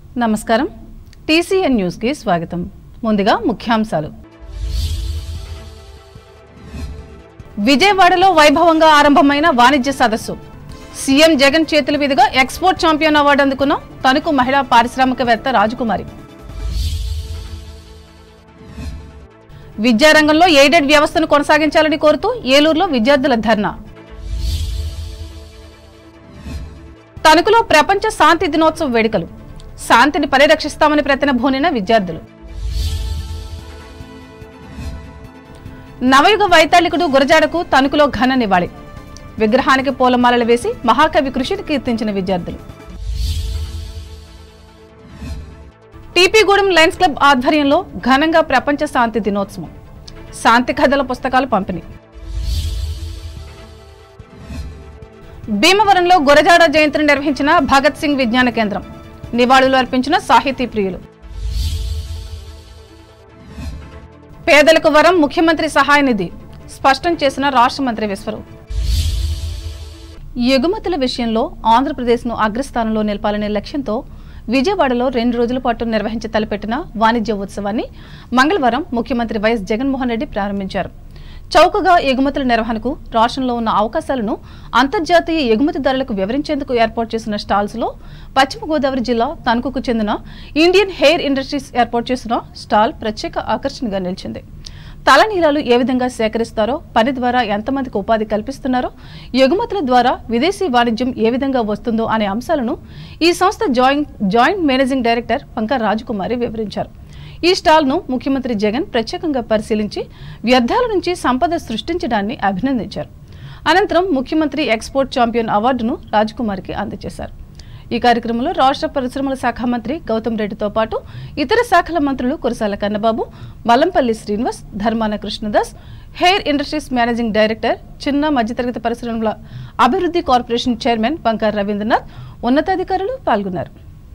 నమస్కారం టీసీఎన్ న్యూస్కి స్వాగతం ముందుగా ముఖ్యాంశాలు విజయవాడలో వైభవంగా ఆరంభమైన వాణిజ్య సదస్సు సీఎం జగన్ చేతుల మీదుగా ఎక్స్పోర్ట్ ఛాంపియన్ అవార్డు అందుకున్న తణుకు మహిళా పారిశ్రామికవేత్త రాజకుమారి విద్యారంగంలో ఎయిడెడ్ వ్యవస్థను కొనసాగించాలని కోరుతూ ఏలూరులో విద్యార్థుల ధర్నా తణుకులో ప్రపంచ శాంతి దినోత్సవ వేడుకలు శాంతిని పరిరక్షిస్తామని ప్రతినభూనిన విద్యార్థులు నవయుగ వైతాళికుడు గురజాడకు తణుకులో ఘన నివాళి విగ్రహానికి పూలమాలలు వేసి మహాకవి కృషిని కీర్తించిన విద్యార్థులు టీపీగూడెం లయన్స్ క్లబ్ ఆధ్వర్యంలో ఘనంగా ప్రపంచ శాంతి దినోత్సవం శాంతి కథల పుస్తకాలు పంపిణీ భీమవరంలో గురజాడ జయంతిని నిర్వహించిన భగత్ సింగ్ విజ్ఞాన కేంద్రం నివాళులు అర్పించిన సాహితీ ప్రియులు పేదలకు వరం ముఖ్యమంత్రి సహాయ నిధి స్పష్టం చేసిన రాష్ట్ర మంత్రి విశ్వరూప్ ఎగుమతుల విషయంలో ఆంధ్రప్రదేశ్ను అగ్రస్థానంలో నిలపాలనే లక్ష్యంతో విజయవాడలో రెండు రోజుల పాటు నిర్వహించి తలపెట్టిన వాణిజ్య ఉత్సవాన్ని మంగళవారం ముఖ్యమంత్రి వైఎస్ జగన్మోహన్ రెడ్డి ప్రారంభించారు చౌకగా ఎగుమతుల నిర్వహణకు రాష్ట్రంలో ఉన్న అవకాశాలను అంతర్జాతీయ ఎగుమతిదారులకు వివరించేందుకు ఏర్పాటు చేసిన స్టాల్స్ లో పశ్చిమ గోదావరి జిల్లా తణుకుకు చెందిన ఇండియన్ హెయిర్ ఇండస్ట్రీస్ ఏర్పాటు చేసిన స్టాల్ ప్రత్యేక ఆకర్షణగా నిలిచింది తలనీలాలు ఏ విధంగా సేకరిస్తారో పని ద్వారా ఎంతమందికి ఉపాధి కల్పిస్తున్నారో ఎగుమతుల ద్వారా విదేశీ వాణిజ్యం ఏ విధంగా వస్తుందో అనే అంశాలను ఈ సంస్థ joint joint managing director Panka Rajakumari వివరించారు ఈ స్టాల్ను ముఖ్యమంత్రి జగన్ ప్రత్యేకంగా పరిశీలించి వ్యర్థాల నుంచి సంపద సృష్టించడాన్ని అభినందించారు అనంతరం ముఖ్యమంత్రి ఎక్స్పోర్ట్ ఛాంపియన్ అవార్డును రాజకుమారికి అందజేశారు ఈ కార్యక్రమంలో రాష్ట్ర పరిశ్రమల శాఖ మంత్రి గౌతమ్ రెడ్డితో పాటు ఇతర శాఖల మంత్రులు Kurasala Kannababu Mallampalli Srinivas Dharmana Krishnadas hair industries managing director చిన్న మధ్యతరగతి పరిశ్రమల అభివృద్ధి కార్పొరేషన్ చైర్మన్ బంకార్ రవీంద్రనాథ్ ఉన్నతాధికారులు పాల్గొన్నారు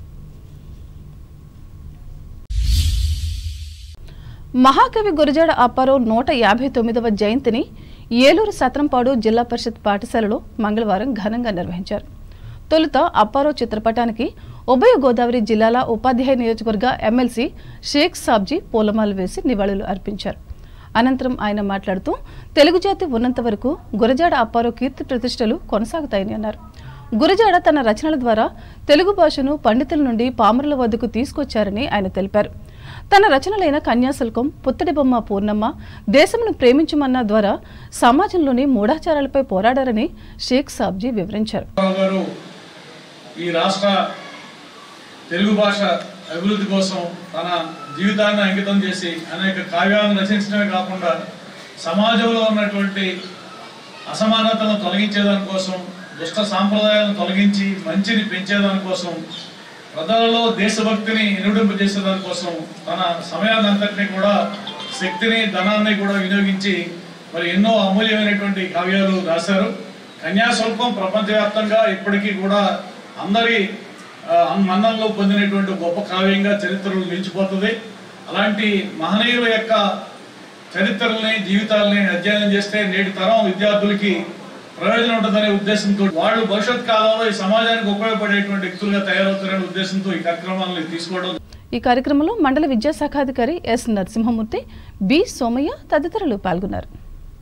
మహాకవి గురజాడ అప్పారావు నూట యాభై తొమ్మిదవ జయంతిని ఏలూరు సత్రంపాడు జిల్లా పరిషత్ పాఠశాలలో మంగళవారం ఘనంగా నిర్వహించారు తొలుత అప్పారావు చిత్రపటానికి ఉభయ గోదావరి జిల్లాల ఉపాధ్యాయ నియోజకవర్గ ఎమ్మెల్సీ షేక్ సాబ్జీ పూలమాల వేసి నివాళులు అర్పించారు అనంతరం ఆయన మాట్లాడుతూ తెలుగు జాతి ఉన్నంత వరకు గురజాడ అప్పారావు కీర్తి ప్రతిష్టలు కొనసాగుతాయని అన్నారు గురజాడ తన రచనల ద్వారా తెలుగు భాషను పండితుల నుండి పామరుల వద్దకు తీసుకొచ్చారని ఆయన తెలిపారు తన రచనలైన కన్యాశుల్కం పుత్తడి బొమ్మ పూర్ణమ్మ దేశమును ప్రేమించమన్న ద్వారా సమాజంలోని మూఢాచారాలపై పోరాడారని షేక్ సాబ్జీ వివరించారు రావు గారు ఈ రాష్ట్ర తెలుగు భాష అభివృద్ధి కోసం తన జీవితాన్ని అంకితం చేసి అనేక కావ్యాలను రచించడమే కాకుండా సమాజంలో ఉన్నటువంటి అసమానతలను తొలగించేదాని కోసం దుష్ట సాంప్రదాయాలను తొలగించి మంచిని పెంచేదాని కోసం ప్రజలలో దేశభక్తిని నిరూపింపజేసేదాని కోసం తన సమయాన్ని అంతటినీ కూడా శక్తిని ధనాన్ని కూడా వినియోగించి మరి ఎన్నో అమూల్యమైనటువంటి కావ్యాలు రాశారు కన్యాశుల్కం ప్రపంచవ్యాప్తంగా ఇప్పటికీ కూడా అందరి ఆ, మన్ననలో పొందినటువంటి గొప్ప కావ్యంగా చరిత్రలో నిలిచిపోతుంది అలాంటి మహనీయుల యొక్క చరిత్రల్ని జీవితాలని అధ్యయనం చేస్తే నేటి తరం విద్యార్థులకి ప్రయోజనం ఉంటుందనే ఉద్దేశంతో వాళ్ళు భవిష్యత్ కాలంలో ఈ సమాజానికి ఉపయోగపడేటువంటి వ్యక్తులుగా తయారవుతారనే ఉద్దేశంతో ఈ కార్యక్రమాలను తీసుకోవడం ఈ కార్యక్రమంలో మండల విద్యాశాఖాధికారి ఎస్ నరసింహమూర్తి బి సోమయ్య తదితరులు పాల్గొన్నారు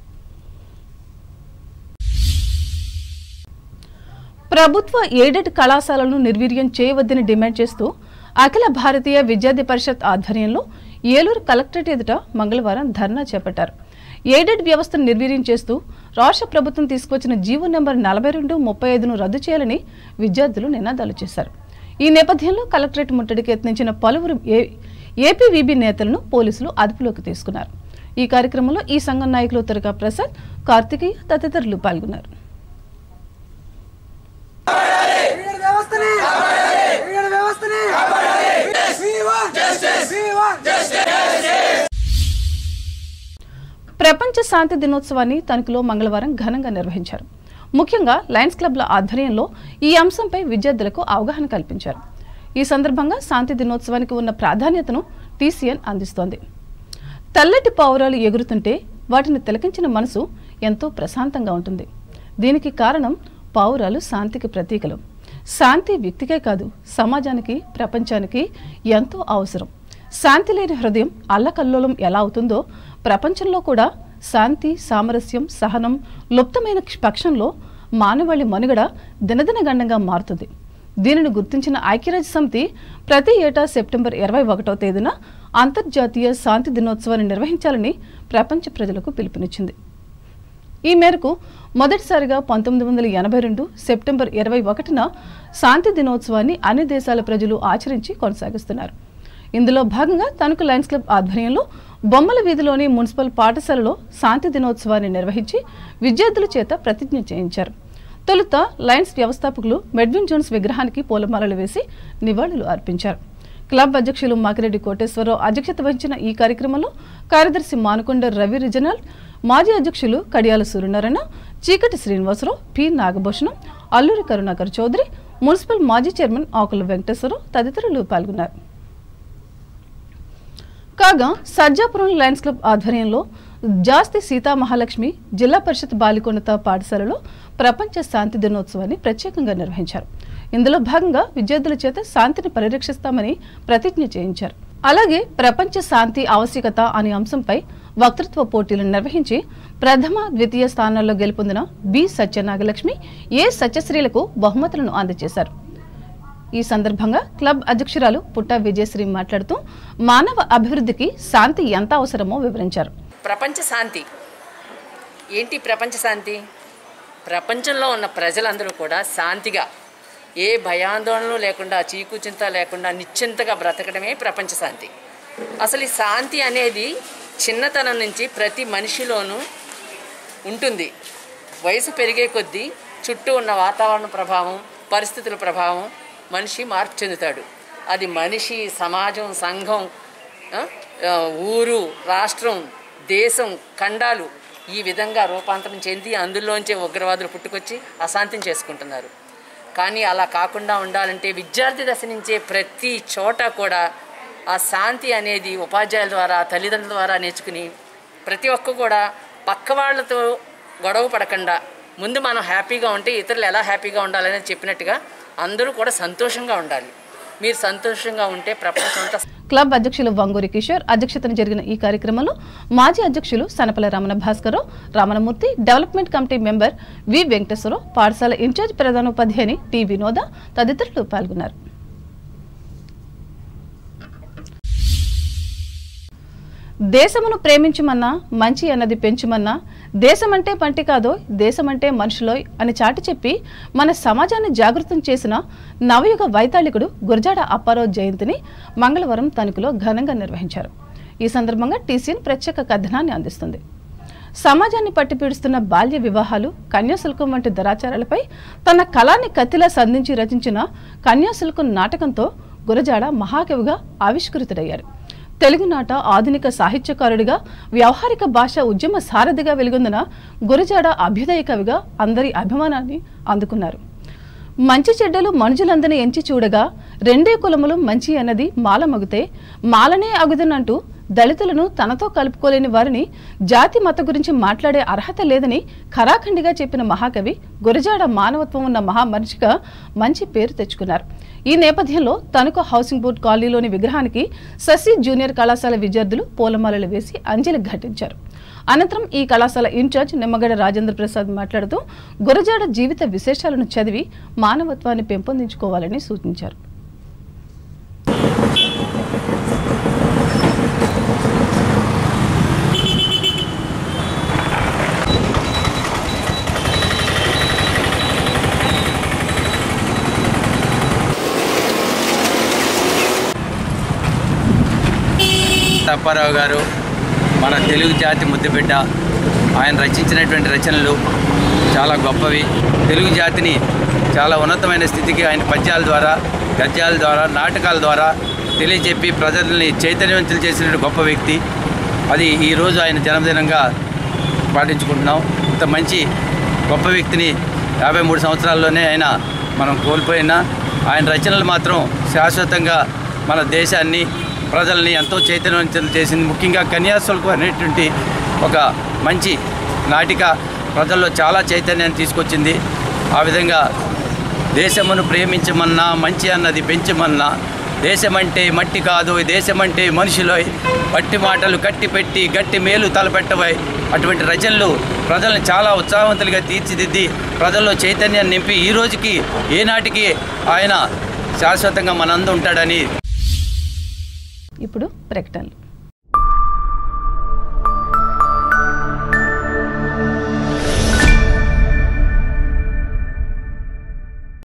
ప్రభుత్వ ఎయిడెడ్ కళాశాలను నిర్వీర్యం చేయవద్దని డిమాండ్ చేస్తూ అఖిల భారతీయ విద్యార్థి పరిషత్ ఆధ్వర్యంలో ఏలూరు కలెక్టరేట్ ఎదుట మంగళవారం ధర్నా చేపట్టారు ఎయిడెడ్ వ్యవస్థను నిర్వీర్యం చేస్తూ రాష్ట్ర ప్రభుత్వం తీసుకొచ్చిన జీవో నెంబర్ నలభై రెండు ముప్పై ఐదును రద్దు చేయాలని విద్యార్థులు నినాదాలు చేశారు ఈ నేపథ్యంలో కలెక్టరేట్ ముట్టడికి యత్నించిన పలువురు ఏ- ఏపీవీబీ నేతలను పోలీసులు అదుపులోకి తీసుకున్నారు ఈ కార్యక్రమంలో ఈ సంఘం నాయకులు తురగా ప్రసాద్ కార్తికేయ తదితరులు పాల్గొన్నారు క్రీడ వ్యవస్థని క్రీడ వ్యవస్థని We want justice. We want justice. ప్రపంచ శాంతి దినోత్సవాన్ని తణుకులో మంగళవారం ఘనంగా నిర్వహించారు ముఖ్యంగా లయన్స్ క్లబ్ల ఆధ్వర్యంలో ఈ అంశంపై విద్యార్థులకు అవగాహన కల్పించారు ఈ సందర్భంగా శాంతి దినోత్సవానికి ఉన్న ప్రాధాన్యతను టీసీఎన్ అందిస్తోంది తెల్లటి పావురాలు ఎగురుతుంటే వాటిని తిలకించిన మనసు ఎంతో ప్రశాంతంగా ఉంటుంది దీనికి కారణం పావురాలు శాంతికి ప్రతీకలు శాంతి వ్యక్తికే కాదు సమాజానికి ప్రపంచానికి ఎంతో అవసరం శాంతి లేని హృదయం అల్లకల్లోలం ఎలా అవుతుందో ప్రపంచంలో కూడా శాంతి సామరస్యం సహనం లుప్తమైన పక్షంలో మానవాళి మనుగడ దినదినగండంగా మారుతుంది దీనిని గుర్తించిన ఐక్యరాజ్య సమితి ప్రతి ఏటా సెప్టెంబర్ ఇరవై ఒకటో తేదీన అంతర్జాతీయ శాంతి దినోత్సవాన్ని నిర్వహించాలని ప్రపంచ ప్రజలకు పిలుపునిచ్చింది ఈ మేరకు మొదటిసారిగా పంతొమ్మిది వందల ఎనభై రెండు సెప్టెంబర్ ఇరవై ఒకటిన శాంతి దినోత్సవాన్ని అన్ని దేశాల ప్రజలు ఆచరించి కొనసాగిస్తున్నారు ఇందులో భాగంగా తణుకు లయన్స్ క్లబ్ ఆధ్వర్యంలో బొమ్మల వీధిలోని మున్సిపల్ పాఠశాలలో శాంతి దినోత్సవాన్ని నిర్వహించి విద్యార్థుల చేత ప్రతిజ్ఞ చేయించారు తొలుత లయన్స్ వ్యవస్థాపకులు మెడ్విన్ జోన్స్ విగ్రహానికి పూలమాలలు వేసి నివాళులు అర్పించారు క్లబ్ అధ్యక్షులు మాకిరెడ్డి కోటేశ్వరరావు అధ్యక్షత వహించిన ఈ కార్యక్రమంలో కార్యదర్శి మానుకొండ రవి రిజనల్ మాజీ అధ్యక్షులు కడియాల సూర్యనారాయణ చీకటి శ్రీనివాసరావు పి నాగభూషణం అల్లూరి కరుణాకర్ చౌదరి మున్సిపల్ మాజీ చైర్మన్ ఆకుల వెంకటేశ్వరరావు తదితరులు పాల్గొన్నారు కాగా సజ్జాపురం లయన్స్ క్లబ్ ఆధ్వర్యంలో జాస్తి సీతా మహాలక్ష్మి జిల్లా పరిషత్ బాలికోన్నత పాఠశాలలో ప్రపంచ శాంతి దినోత్సవాన్ని ప్రత్యేకంగా నిర్వహించారు ఇందులో భాగంగా విద్యార్థుల చేత శాంతిని పరిరక్షిస్తామని ప్రతిజ్ఞ చేయించారు అలాగే ప్రపంచ శాంతి ఆవశ్యకత అనే అంశంపై వక్తృత్వ పోటీలను నిర్వహించి ప్రథమ ద్వితీయ స్థానాల్లో గెలుపొందిన బి సత్యనాగలక్ష్మి ఏ సత్యశ్రీలకు బహుమతులను అందజేశారు ఈ సందర్భంగా క్లబ్ అధ్యక్షురాలు పుట్ట విజయశ్రీ మాట్లాడుతూ మానవ అభివృద్ధికి శాంతి ఎంత అవసరమో వివరించారు ప్రపంచ శాంతి ఏంటి ప్రపంచ శాంతి ప్రపంచంలో ఉన్న ప్రజలందరూ కూడా శాంతిగా ఏ భయాందోళనలు లేకుండా చీకుచింత లేకుండా నిశ్చింతగా బ్రతకడమే ప్రపంచ శాంతి అసలు ఈ శాంతి అనేది చిన్నతనం నుంచి ప్రతి మనిషిలోనూ ఉంటుంది వయసు పెరిగే కొద్దీ చుట్టూ ఉన్న వాతావరణ ప్రభావం పరిస్థితుల ప్రభావం మనిషి మార్పు చెందుతాడు అది మనిషి సమాజం సంఘం ఆ, ఆ, ఊరు రాష్ట్రం దేశం ఖండాలు ఈ విధంగా రూపాంతరం చెంది అందులోంచే ఉగ్రవాదులు పుట్టుకొచ్చి అశాంతిని చేసుకుంటున్నారు కానీ అలా కాకుండా ఉండాలంటే విద్యార్థి దశ నుంచే ప్రతి చోట కూడా ఆ శాంతి అనేది ఉపాధ్యాయుల ద్వారా తల్లిదండ్రుల ద్వారా నేర్చుకుని ప్రతి ఒక్క కూడా పక్క వాళ్ళతో గొడవ పడకుండా ముందు మనం హ్యాపీగా ఉంటే ఇతరులు ఎలా హ్యాపీగా ఉండాలని చెప్పినట్టుగా అందరూ కూడా సంతోషంగా ఉండాలి మీరు సంతోషంగా ఉంటే ప్రపంచం అంతా క్లబ్ అధ్యక్షులు వంగూరి కిషోర్ అధ్యక్షతన జరిగిన ఈ కార్యక్రమంలో మాజీ అధ్యక్షులు Sanapala Ramana Bhaskararao Ramanamurthy development committee member V Venkateswararao పాఠశాల ఇన్ఛార్జ్ ప్రధానోపాధ్యాయుని టి వినోద తదితరులు పాల్గొన్నారు దేశమును ప్రేమించమన్నా మంచి అన్నది పెంచుమన్నా దేశమంటే పంటి కాదో దేశమంటే మనుషులోయ్ అని చాటి చెప్పి మన సమాజాన్ని జాగృతం చేసిన నవయుగ వైతాళికుడు గురజాడ అప్పారావు జయంతిని మంగళవారం తణుకులో ఘనంగా నిర్వహించారు ఈ సందర్భంగా టీసీఎన్ ప్రత్యేక కథనాన్ని అందిస్తుంది సమాజాన్ని పట్టిపీడుస్తున్న బాల్య వివాహాలు కన్యాశుల్కం వంటి దురాచారాలపై తన కళాన్ని కత్తిలా సంధించి రచించిన కన్యాశుల్కం నాటకంతో గురజాడ మహాకవిగా ఆవిష్కృతుడయ్యారు తెలుగునాట ఆధునిక సాహిత్యకారుడిగా వ్యవహారిక భాష ఉద్యమ సారథిగా వెలుగొందిన గురజాడ అభ్యుదయ కవిగా అందరి అభిమానాన్ని అందుకున్నారు మంచి చెడ్డలు మనుషులందరినీ ఎంచి చూడగా రెండే కులములు మంచి అన్నది మాల మగుతే మాలనే అగుదనంటూ దళితులను తనతో కలుపుకోలేని వారిని జాతి మత గురించి మాట్లాడే అర్హత లేదని ఖరాఖండిగా చెప్పిన మహాకవి గురజాడ మానవత్వం ఉన్న మహామనిషిగా మంచి పేరు తెచ్చుకున్నారు ఈ నేపథ్యంలో తణుకు హౌసింగ్ బోర్డ్ కాలనీలోని విగ్రహానికి శశి జూనియర్ కళాశాల విద్యార్థులు పూలమాలలు వేసి అంజలి ఘటించారు అనంతరం ఈ కళాశాల ఇన్ఛార్జ్ నిమ్మగడ్డ రాజేంద్ర ప్రసాద్ మాట్లాడుతూ గురజాడ జీవిత విశేషాలను చదివి మానవత్వాన్ని పెంపొందించుకోవాలని సూచించారు అప్పారావు గారు మన తెలుగు జాతి ముద్దుబిడ్డ ఆయన రచించినటువంటి రచనలు చాలా గొప్పవి తెలుగు జాతిని చాలా ఉన్నతమైన స్థితికి ఆయన పద్యాల ద్వారా గద్యాల ద్వారా నాటకాల ద్వారా తెలియజెప్పి ప్రజల్ని చైతన్యవంతులు చేసిన గొప్ప వ్యక్తి అది ఈరోజు ఆయన జన్మదినంగా పాటించుకుంటున్నాం ఇంత మంచి గొప్ప వ్యక్తిని యాభై మూడు సంవత్సరాల్లోనే ఆయన మనం కోల్పోయినా ఆయన రచనలు మాత్రం శాశ్వతంగా మన దేశాన్ని ప్రజల్ని ఎంతో చైతన్యవంతులు చేసింది ముఖ్యంగా కన్యాశుల్కం అనేటువంటి ఒక మంచి నాటిక ప్రజల్లో చాలా చైతన్యాన్ని తీసుకొచ్చింది ఆ విధంగా దేశమును ప్రేమించమన్నా మంచి అన్నది పెంచమన్నా దేశమంటే మట్టి కాదు దేశమంటే మనుషులోయ్ పట్టి మాటలు కట్టి పెట్టి గట్టి మేలు తలపెట్టవై అటువంటి రచనలు ప్రజలను చాలా ఉత్సాహవంతులుగా తీర్చిదిద్ది ప్రజల్లో చైతన్యాన్ని నింపి ఈ రోజుకి ఏనాటికి ఆయన శాశ్వతంగా మనందు ఉంటాడని ఇప్పుడు ప్రకటనలు